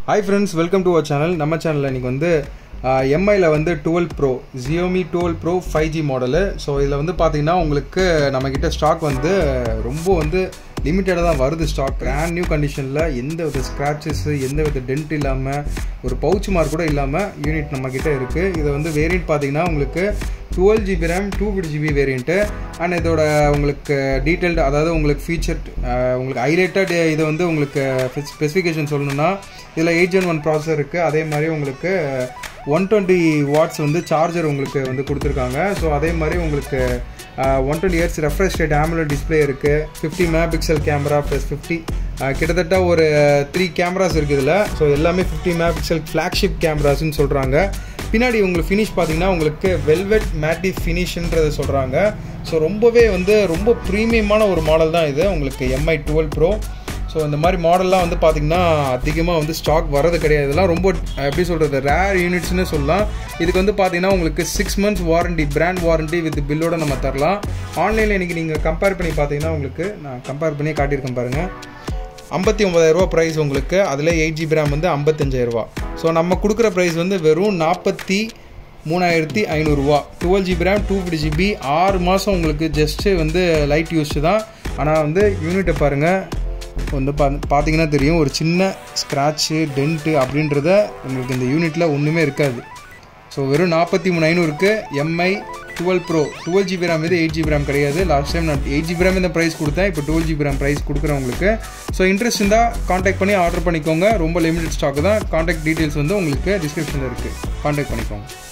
hi friends welcome to our channel நம்ம சேனலில் இன்றைக்கி வந்து எம்ஐயில் வந்து twelve pro Xiaomi twelve pro five G model so இதில் வந்து பார்த்தீங்கன்னா உங்களுக்கு நம்மக்கிட்ட ஸ்டாக் வந்து ரொம்ப வந்து லிமிட்டடாக தான் வருது ஸ்டாக் பிராண்ட் நியூ கண்டிஷனில் எந்த வித ஸ்க்ராச்சஸ்ஸு எந்த வித டென்ட் இல்லாமல் ஒரு பவுச் மார்க் கூட இல்லாமல் யூனிட் நம்மக்கிட்ட இருக்குது இது வந்து வேரியண்ட் பார்த்தீங்கன்னா உங்களுக்கு twelve GB RAM two fifty GB variant and இதோட உங்களுக்கு டீட்டெயில்டு அதாவது உங்களுக்கு ஃபீச்சர் உங்களுக்கு ஹைலைட்டட் இது வந்து உங்களுக்கு ஸ்பெசிஃபிகேஷன் சொல்லணும்னா இதில் எயிட் ஜென் ஒன் ப்ராசஸர் இருக்குது அதே மாதிரி உங்களுக்கு ஒன் டுவெண்ட்டி வாட்ஸ் வந்து சார்ஜர் உங்களுக்கு வந்து கொடுத்துருக்காங்க ஸோ அதே மாதிரி உங்களுக்கு one twenty hertz refresh rate AMOLED display இருக்குது fifty megapixel camera plus fifty கிட்டத்தட்ட ஒரு த்ரீ கேமராஸ் இருக்குது இதில் ஸோ எல்லாமே ஃபிஃப்டி மெகா பிக்சல் ஃப்ளாக்ஷிப் கேமராஸ்ன்னு சொல்கிறாங்க பின்னாடி உங்களுக்கு ஃபினிஷ் பார்த்தீங்கன்னா உங்களுக்கு வெல்வெட் மேட்டி ஃபினிஷ்ன்றதை சொல்கிறாங்க ஸோ ரொம்பவே வந்து ரொம்ப ப்ரீமியமான ஒரு மாடல் தான் இது உங்களுக்கு எம்ஐ டுவெல் ப்ரோ ஸோ இந்த மாதிரி மாடல்லாம் வந்து பார்த்திங்கன்னா அதிகமாக வந்து ஸ்டாக் வரது கிடையாது இதெல்லாம் ரொம்ப எப்படி சொல்கிறது ரேர் யூனிட்ஸ்னு சொல்லலாம் இதுக்கு வந்து பார்த்தீங்கன்னா உங்களுக்கு six months warranty brand warranty with பில்லோட நம்ம தரலாம் ஆன்லைனில் இன்றைக்கி நீங்கள் கம்பேர் பண்ணி பார்த்தீங்கன்னா உங்களுக்கு நான் கம்பேர் பண்ணி காட்டியிருக்கேன் பாருங்கள் ஐம்பத்தி ஒம்பதாயிரரூபா ப்ரைஸ் உங்களுக்கு அதில் எயிட் ஜிபி ரேம் வந்து ஐம்பத்தஞ்சாயிரரூபா ஸோ நம்ம கொடுக்குற ப்ரைஸ் வந்து வெறும் நாற்பத்தி மூணாயிரத்தி ஐநூறுரூவா twelve GB RAM two fifty GB ஆறு மாதம் உங்களுக்கு ஜஸ்ட்டு வந்து லைட் யூஸ் தான் ஆனால் வந்து யூனிட்டை பாருங்கள் வந்து பா பார்த்தீங்கன்னா தெரியும் ஒரு சின்ன ஸ்க்ராட்சு டென்ட்டு அப்படின்றத உங்களுக்கு இந்த யூனிட்டில் ஒன்றுமே இருக்காது ஸோ வெறும் நாற்பத்தி மூணு ஐநூறுக்கு MI twelve pro twelve GB RAM இது எயிட் ஜிபி ரேம் கிடையாது லாஸ்ட் டைம் நான் எயிட் ஜிபி ரேம் இந்த ப்ரைஸ் கொடுத்தேன் இப்போ டுவெல் ஜிபி ரேம் ப்ரைஸ் கொடுக்குறவங்களுக்கு ஸோ இன்ட்ரெஸ்ட் இருந்தால் காண்டாக்ட் பண்ணி ஆர்டர் பண்ணிக்கோங்க ரொம்ப லிமிடெட் ஸ்டாக் தான் காண்டாக்ட் டீட்டெயில்ஸ் வந்து உங்களுக்கு டிஸ்கிரிப்ஷனில் இருக்குது காண்டாக்ட் பண்ணிக்கோங்க